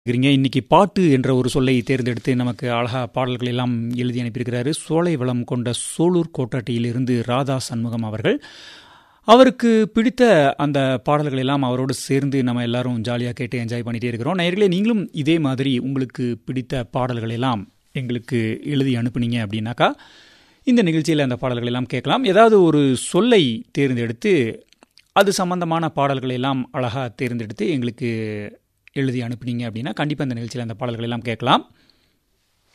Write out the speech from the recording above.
இருக்கிறீங்க இன்னைக்கு பாட்டு என்ற ஒரு சொல்லை தேர்ந்தெடுத்து நமக்கு அழகா பாடல்கள் எல்லாம் எழுதி அனுப்பியிருக்கிறாரு சோலை வளம் கொண்ட சோலூர் கோட்டாட்டியிலிருந்து ராதா சண்முகம் அவர்கள் அவருக்கு பிடித்த அந்த பாடல்கள் எல்லாம் அவரோடு சேர்ந்து நம்ம எல்லாரும் ஜாலியாக கேட்டு என்ஜாய் பண்ணிட்டே இருக்கிறோம் நேயர்களே நீங்களும் இதே மாதிரி உங்களுக்கு பிடித்த பாடல்கள் எல்லாம் எங்களுக்கு எழுதி அனுப்புனீங்க அப்படின்னாக்கா இந்த நிகழ்ச்சியில் அந்த பாடல்கள் எல்லாம் கேட்கலாம் ஏதாவது ஒரு சொல்லை தேர்ந்தெடுத்து அது சம்பந்தமான பாடல்களை எல்லாம் அழகாக தேர்ந்தெடுத்து எங்களுக்கு எழுதி அனுப்புனீங்க அப்படின்னா கண்டிப்பாக இந்த நிகழ்ச்சியில் அந்த பாடல்கள் எல்லாம் கேட்கலாம்